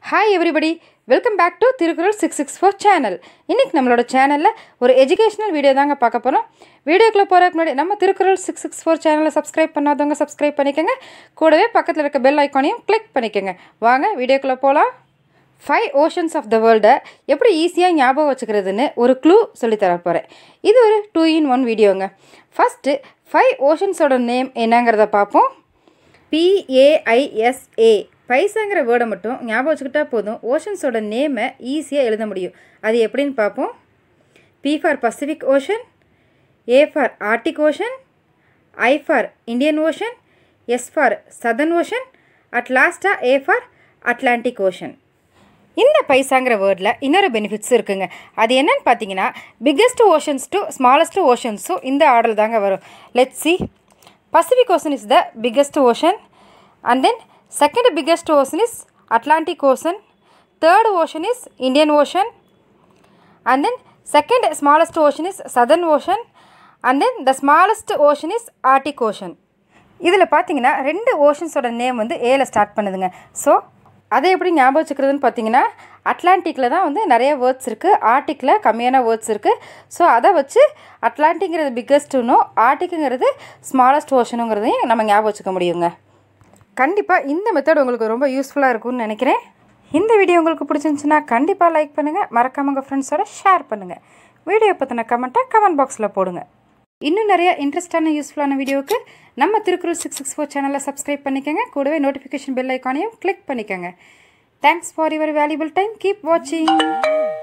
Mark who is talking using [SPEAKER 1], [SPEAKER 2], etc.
[SPEAKER 1] hi everybody welcome back to Thirukkural six six four channel இன்றைக்கி நம்மளோட சேனலில் ஒரு எஜுகேஷனல் வீடியோ தாங்க பார்க்க போகிறோம் வீடியோக்குள்ளே போகிறதுக்கு முன்னாடி நம்ம திருக்குறள் சிக்ஸ் சிக்ஸ் ஃபோர் சேனலை சப்ஸ்கிரைப் பண்ணாதவங்க சப்ஸ்கிரைப் பண்ணிக்கோங்க கூடவே பக்கத்தில் இருக்க பெல் ஐக்கானையும் கிளிக் பண்ணிக்கோங்க வாங்க வீடியோக்குள்ளே போகலாம் ஃபைவ் ஓஷன்ஸ் ஆஃப் த வேர்ல்டை எப்படி ஈஸியாக ஞாபகம் வச்சுக்கிறதுன்னு ஒரு க்ளூ சொல்லித்தர போகிறேன் இது ஒரு டூ இன் ஒன் வீடியோங்க ஃபஸ்ட்டு ஃபைவ் ஓஷன்ஸோட நேம் என்னங்கிறத பார்ப்போம் பிஏஐஎஸ்ஏ பைசாங்கிற வேர்டை மட்டும் ஞாபகம் வச்சுக்கிட்டா போதும் ஓஷன்ஸோட நேமை ஈஸியாக எழுத முடியும் அது எப்படின்னு பார்ப்போம் P for Pacific ocean A for Arctic ocean I for Indian ocean S for Southern ocean at லாஸ்ட்டாக ஏ ஃபார் அட்லாண்டிக் ஓஷன் இந்த பைசாங்கிற வேர்டில் இன்னொரு பெனிஃபிட்ஸ் இருக்குங்க அது என்னன்னு பார்த்தீங்கன்னா பிக்கெஸ்ட் ஓஷன்ஸ் டு ஸ்மாலஸ்ட் ஓஷன்ஸும் இந்த ஆர்டர் தாங்க வரும் let see Pacific ocean is the biggest ocean and then second biggest ocean is Atlantic ocean third ocean is Indian ocean and then second smallest ocean is southern ocean and then the smallest ocean is arctic ocean இதில் பார்த்தீங்கன்னா ரெண்டு ஓஷன்ஸோட name வந்து ஏல start பண்ணுதுங்க so அதை எப்படி ஞாபகம் வச்சுக்கிறதுன்னு பார்த்தீங்கன்னா அட்லாண்டிக்கில் தான் வந்து நிறைய வேர்ட்ஸ் இருக்குது ஆர்டிக்கில் கம்மியான வேர்ட்ஸ் இருக்குது ஸோ அதை வச்சு அட்லாண்டிக்கிறது பிக்கஸ்ட்டுனும் ஆர்டிக்குங்கிறது ஸ்மாலஸ்ட் ஓஷனுங்கிறதையும் நம்ம ஞாபகம் வச்சுக்க முடியுங்க கண்டிப்பாக இந்த மெத்தட் உங்களுக்கு ரொம்ப யூஸ்ஃபுல்லாக இருக்கும்னு நினைக்கிறேன் இந்த வீடியோ உங்களுக்கு பிடிச்சிருந்துச்சுன்னா கண்டிப்பாக லைக் பண்ணுங்கள் மறக்காம உங்கள் ஃப்ரெண்ட்ஸோட ஷேர் பண்ணுங்கள் வீடியோ பற்றின கமெண்ட்டை கமெண்ட் பாக்ஸில் போடுங்க இன்னும் நிறைய இன்ட்ரெஸ்டான யூஸ்ஃபுல்லான வீடியோவுக்கு நம்ம திருக்குறள் சிக்ஸ் சிக்ஸ் ஃபோர் சேனலை சப்ஸ்கிரைப் பண்ணிக்கோங்க கூடவே நோட்டிஃபிகேஷன் பெல் ஐக்கானையும் கிளிக் பண்ணிக்கோங்க thanks for your valuable time keep வாட்சிங்